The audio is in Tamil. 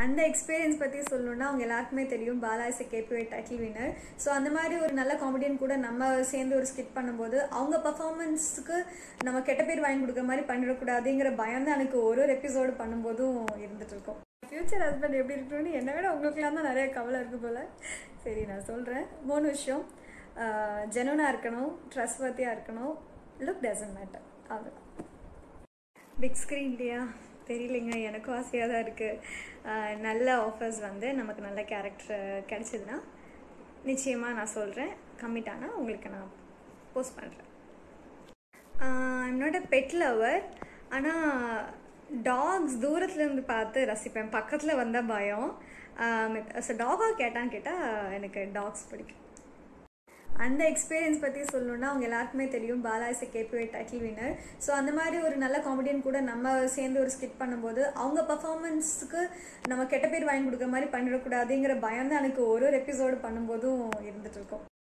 அந்த எக்ஸ்பீரியன்ஸ் பற்றி சொல்லணும்னா அவங்க எல்லாருக்குமே தெரியும் Bala is KPY title winner so அந்த மாதிரி ஒரு நல்ல காமெடியன் கூட நம்ம சேர்ந்து ஒரு ஸ்கிட் பண்ணும்போது அவங்க பர்ஃபார்மன்ஸுக்கு நம்ம கெட்ட பேர் வாங்கி கொடுக்குற மாதிரி பண்ணிடக்கூடாதுங்கிற பயம் தான் எனக்கு ஒரு ஒரு எபிசோடு பண்ணும்போதும் இருந்துட்டு இருக்கும் ஃப்யூச்சர் ஹஸ்பண்ட் எப்படி இருக்கணும்னு என்னை விட உங்களுக்குலாம் தான் நிறைய கவலை இருக்குது போல் சரி நான் சொல்கிறேன் மூணு விஷயம் ஜெனுவனாக இருக்கணும் ட்ரஸ்ட்வர்த்தியாக இருக்கணும் லுக் டசன்ட் மேட்டர் அவ்வளோதான் பிக் ஸ்க்ரீன்லையா தெரியலைங்க எனக்கும் ஆசையாக தான் இருக்குது நல்ல ஆஃபர்ஸ் வந்து நமக்கு நல்ல கேரக்டர் கிடச்சிதுன்னா நிச்சயமாக நான் சொல்கிறேன் கம்மிட் ஆனால் உங்களுக்கு நான் போஸ்ட் பண்ணுறேன் I'm not a pet lover ஆனால் டாக்ஸ் தூரத்துலேருந்து பார்த்து ரசிப்பேன் பக்கத்தில் வந்தால் பயம் ஸோ டாகாக கேட்டான்னு கேட்டால் எனக்கு டாக்ஸ் பிடிக்கும் அந்த எக்ஸ்பீரியன்ஸ் பற்றி சொல்லணும்னா அவங்க எல்லாருக்குமே தெரியும் Bala is KPY title winner so அந்த மாதிரி ஒரு நல்ல காமெடியன் கூட நம்ம சேர்ந்து ஒரு ஸ்கிட் பண்ணும்போது அவங்க பர்ஃபார்மன்ஸுக்கு நம்ம கெட்ட பேர் வாங்கி கொடுக்குற மாதிரி பண்ணிடக்கூடாதுங்கிற பயம் தான் எனக்கு ஒரு ஒரு எபிசோடு பண்ணும்போதும் இருந்துட்டு இருக்கும்